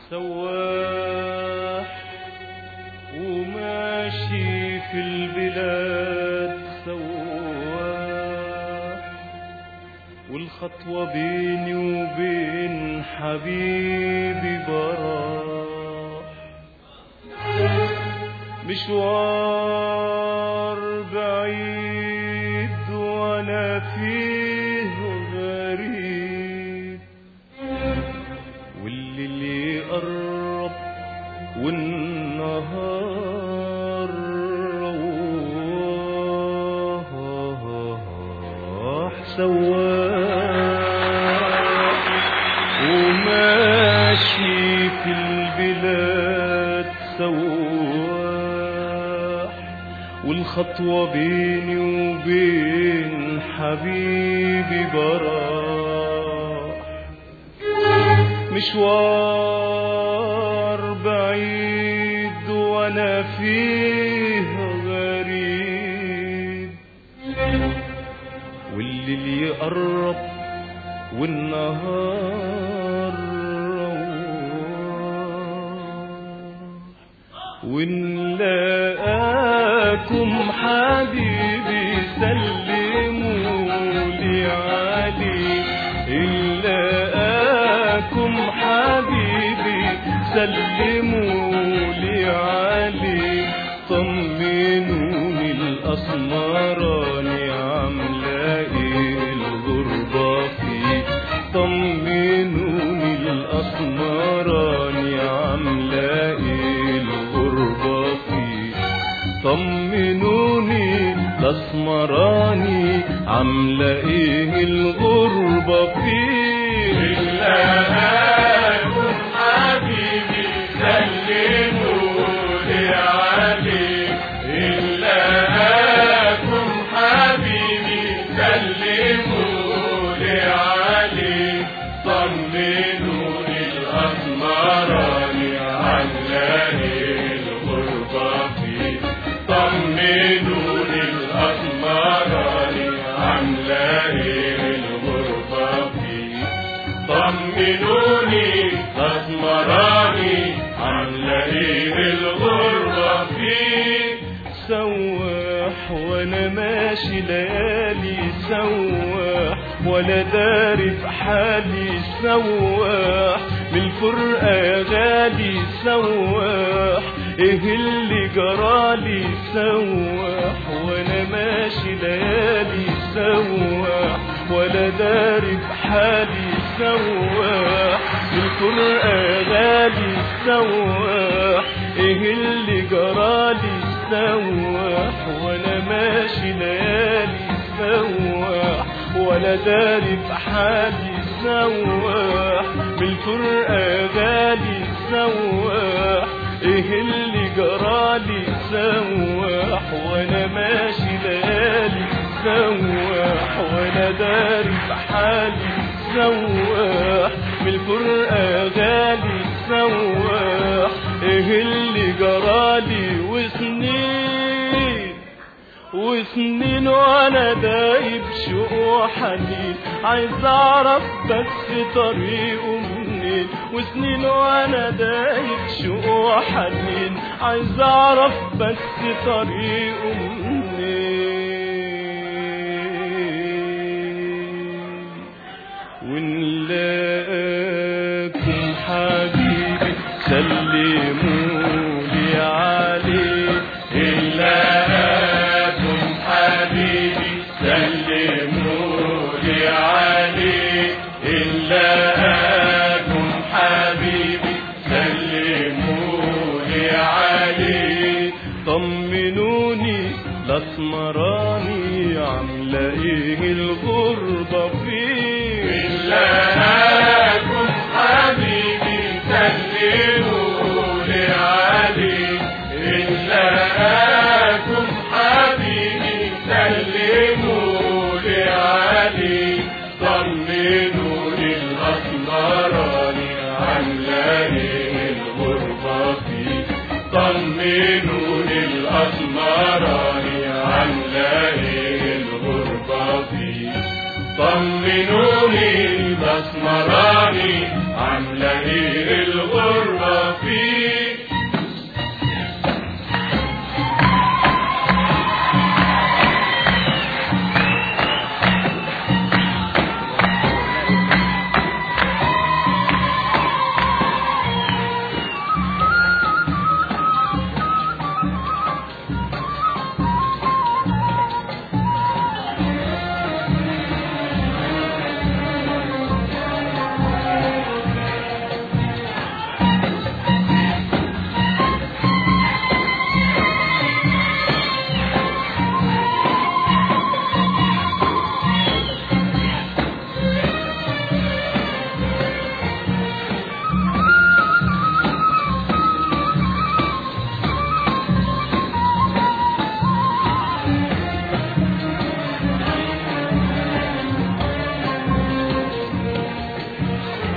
سواح وماشي في البلاد سواح والخطوة بيني وبين حبيبي براح مشوار بعيد وانا فيه غريب والليل يقرب والنهار رواح سواح وماشي في البلاد سواح والخطوة بيني وبين حبيبي براح مشوار بعيد وانا فيه غريب والليل يقرب والنهار رواح ونلاقاكم حبيبي سلموا لي عليه نلاقاكم حبيبي سلموا لي عليه طمنوني الأسمراني عاملة ايه الغربة فيه طمنوني الأسمراني عاملة ايه الغربة فيه طمنوني الأسمراني عاملة ايه الغربة فيه إلاكم حبيبي سلموا لي عليه إلاكم حبيبي سلموا لي عليه طمنوني الأسمراني علاني الغربة فيه طمنوني الأسمراني علاني الغربة فيه طمنوني أسمراني عاملة ايه الغربة فيه سواح وانا ماشي ليالي سواح ولا داري في حالي سواح من الفرقة يا غالي سواح ايه اللي جرالي سواح وانا ماشي ليالي سواح ولا داري في حالي سواح من الفرقة يا غالي سواح ايه اللي جرالي سواح وانا ماشي ليالي سواح ولا داري في حالي سواح من الفرقة يا غالي سواح ايه اللي جرالي سواح وانا ماشي ليالي سواح وانا داري في حالي سواح من الفرقة يا غالي سواح ايه اللي جرالي وسنين وسنين وانا دايب شوق وحنين عايز اعرف بس طريقه منين وسنين وانا دايب شوق وحنين عايز اعرف بس طريقه منين ونلاقيكم حبيبي سلموا لي عليه إلاكم حبيبي سلموا لي عليه إلاكم حبيبي سلموا لي عليه طمنوني الاسمراني عامله ايه الغربه فيه إلاكم حبيبي سلموا لي عليه إلاكم حبيبي سلموا لي عليه طمنوني الأسمراني علاني الغربة فيه طمنوني الأسمراني علاني الغربة فيه طمنوني الأسمراني عاملة ايه الغربة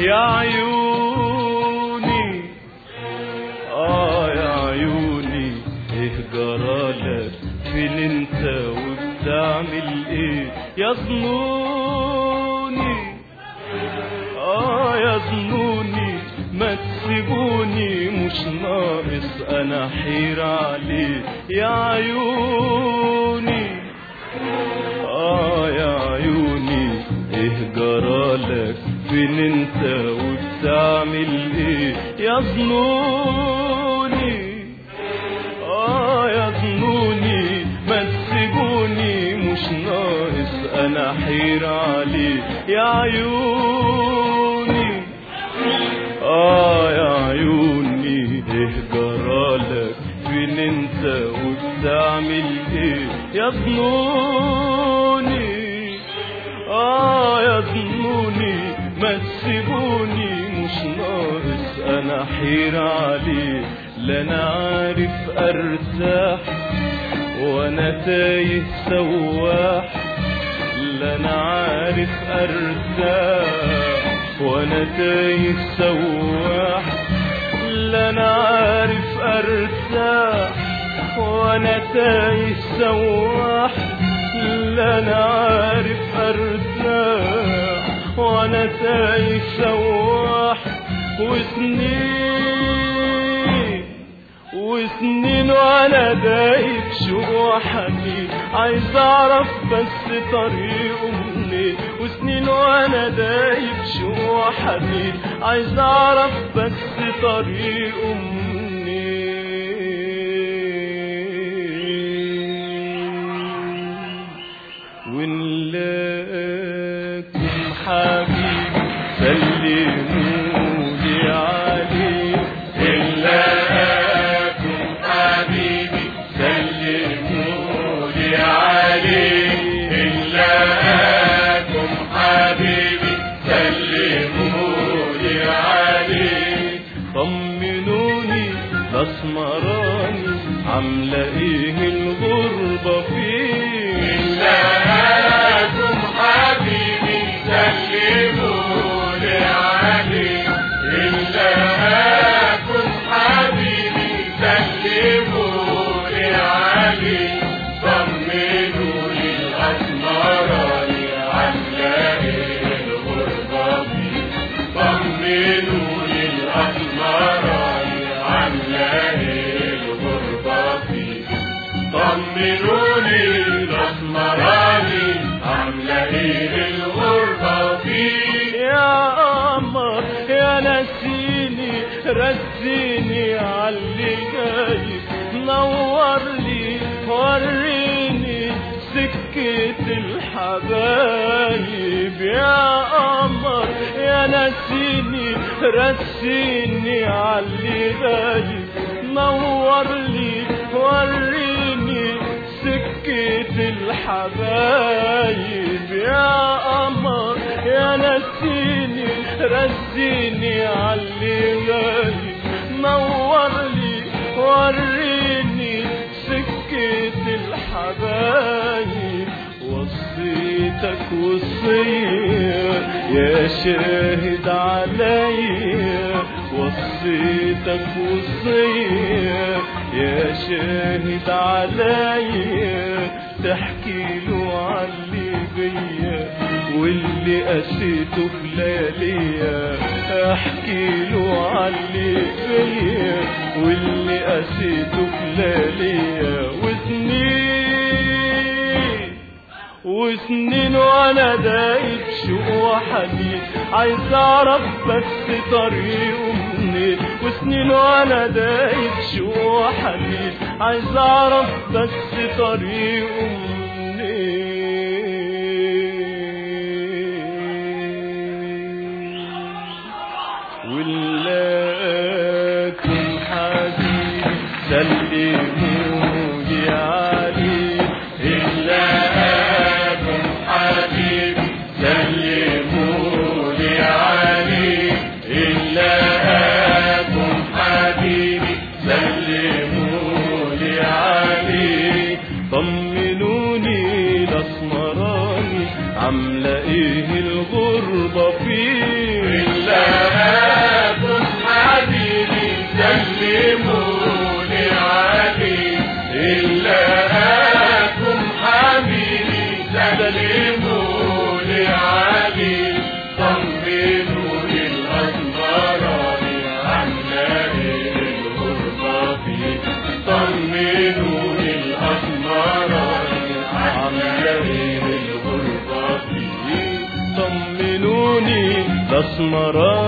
يا عيوني اه يا عيوني ايه جرالك فين انت وبتعمل ايه يا ظنوني اه يا ظنوني ما تسيبوني مش ناقص انا حير عليه يا عيوني اه يا عيوني ايه جرالك فين انت وبتعمل ايه يا ظنوني اه يا ظنوني ما تسيبوني مش ناقص انا حير عليه يا عيوني اه يا عيوني ايه جرالك فين انت وبتعمل ايه يا ظنوني اه يا ظنوني ما تسيبوني مش ناقص انا حير عليه لا انا عارف ارتاح وانا تايه سواح لا انا عارف ارتاح وانا تايه سواح لا انا عارف ارتاح وانا تايه سواح لا انا عارف ارتاح وانا تايه سواح وسنين وسنين وانا دايب شوق حنين عايز اعرف بس طريقه منين وسنين وانا دايب شوق حنين عايز اعرف بس طريقه منين ونلاقيكم حبيبي سلمولي عليه إلاكم حبيبي سلمولي عليه إلاكم حبيبي سلمولي عليه طمنوني اسمراني عامله ايه الغربه فيه إلاكم حبيبي سلمولي عليه إلاكم حبيبي سلمولي عليه طمنوني الأسمراني عاملة الغربة فيه طمنوني الأسمراني عاملة الغربة فيه طمنوني الأسمراني عاملة ايه الغربة فيه يا قمر يا نسيني رسيني عاللي جاي نور لي وريني سكة الحبايب يا قمر يا نسيني رسيني عاللي جاي نور لي وريني سكة الحبايب يا قمر يا نسيني رسيني عاللي غايب نور لي وريني سكة الحبايب وصيتك وصية يا شاهد عليا وصيتك وصية يا شاهد عليا تحكي له علي بيا واللي قسيته في لياليا احكي له علي بيا واللي قسيته في لياليا وسنين وسنين وانا دايب شوق وحنين عايز اعرف بس طريقه منين وسنين وانا دايب شوق وحنين عايز اعرف بس طريقه منين ولاكم حبيبي سلمولي عليه إلاكم حبيبي سلمولي عليه إلاكم حبيبي سلمولي عليه طمنوني الاسمراني عامله ايه الغربه فيه إلا الأسمراني